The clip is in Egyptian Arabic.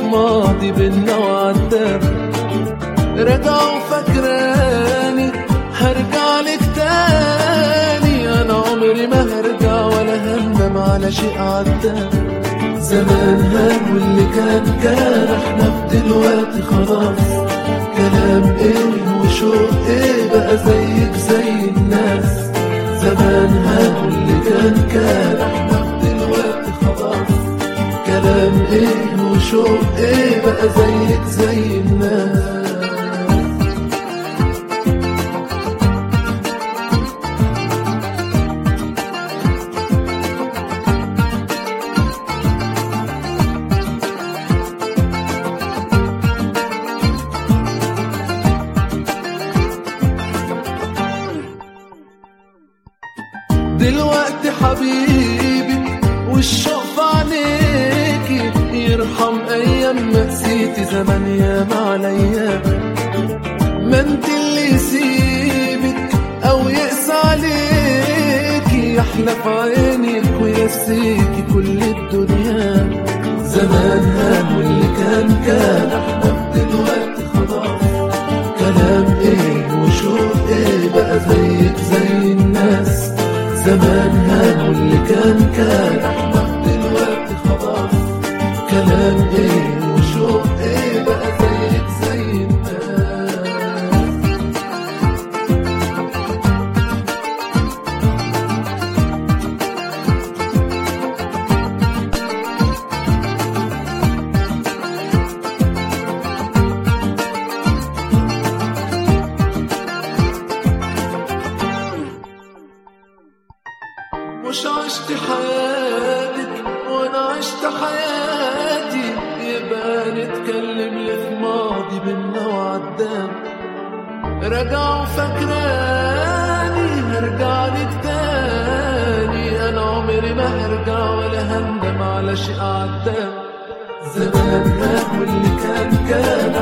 ماضي بينا وعدى رجعوا فاكراني هرجع لك تاني انا عمري ما هرجع ولا هندم على شيء عدى زمان هان واللي كان كان احنا في دلوقتي خلاص كلام ايه وشوق ايه بقى زيك زي الناس زمان هان واللي كان كان احنا في دلوقتي خلاص كلام ايه وشوق ايه بقى زيك زي الناس دلوقتي حبيبي والشوق في عينيكي يرحم ايام ما نسيتي زمان ياما عليا ما انت اللي يسيبك او يقسى عليكي يحلى في عينك ويسيكي كل الدنيا زمان هان واللي كان كان احنا في دلوقتي خلاص كلام ايه وشوق ايه بقى زيك زي الناس زمان هان واللي كان كان احنا في دلوقتي خلاص كلام ايه وشوق ايه بقى زيك زي الناس مش عشت حياتك وانا عشت حياتي يبقى نتكلم لي في ماضي بينا وعدام رجعوا فاكراني هرجع لك تاني انا عمري ما هرجع ولا هندم على شيء عدام زمان هان واللي كان كان